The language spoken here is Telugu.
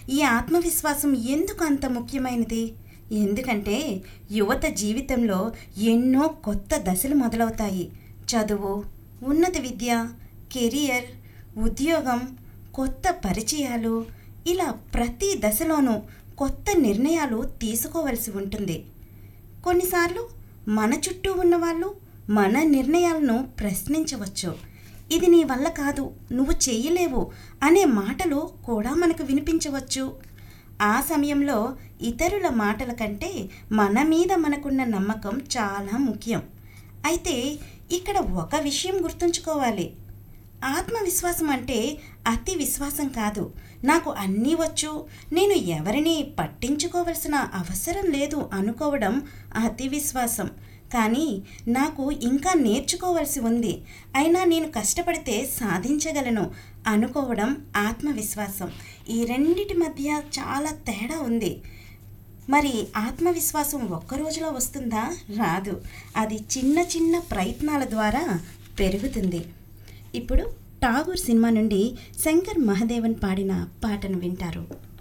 ఈ ఆత్మవిశ్వాసం ఎందుకు అంత ముఖ్యమైనది ఎందుకంటే యువత జీవితంలో ఎన్నో కొత్త దశలు మొదలవుతాయి చదువు ఉన్నత విద్య కెరియర్ ఉద్యోగం కొత్త పరిచయాలు ఇలా ప్రతి దశలోనూ కొత్త నిర్ణయాలు తీసుకోవలసి ఉంటుంది కొన్నిసార్లు మన చుట్టూ ఉన్నవాళ్ళు మన నిర్ణయాలను ప్రశ్నించవచ్చు ఇది నీ వల్ల కాదు నువ్వు చేయలేవు అనే మాటలు కూడా మనకు వినిపించవచ్చు ఆ సమయంలో ఇతరుల మాటల కంటే మన మీద మనకున్న నమ్మకం చాలా ముఖ్యం అయితే ఇక్కడ ఒక విషయం గుర్తుంచుకోవాలి ఆత్మవిశ్వాసం అంటే అతి విశ్వాసం కాదు నాకు అన్నీ వచ్చు నేను ఎవరిని పట్టించుకోవలసిన అవసరం లేదు అనుకోవడం అతి విశ్వాసం కానీ నాకు ఇంకా నేర్చుకోవలసి ఉంది అయినా నేను కష్టపడితే సాధించగలను అనుకోవడం ఆత్మవిశ్వాసం ఈ రెండిటి మధ్య చాలా తేడా ఉంది మరి ఆత్మవిశ్వాసం ఒక్క రోజులో వస్తుందా రాదు అది చిన్న చిన్న ప్రయత్నాల ద్వారా పెరుగుతుంది ఇప్పుడు ఠాగూర్ సినిమా నుండి శంకర్ మహదేవన్ పాడిన పాటను వింటారు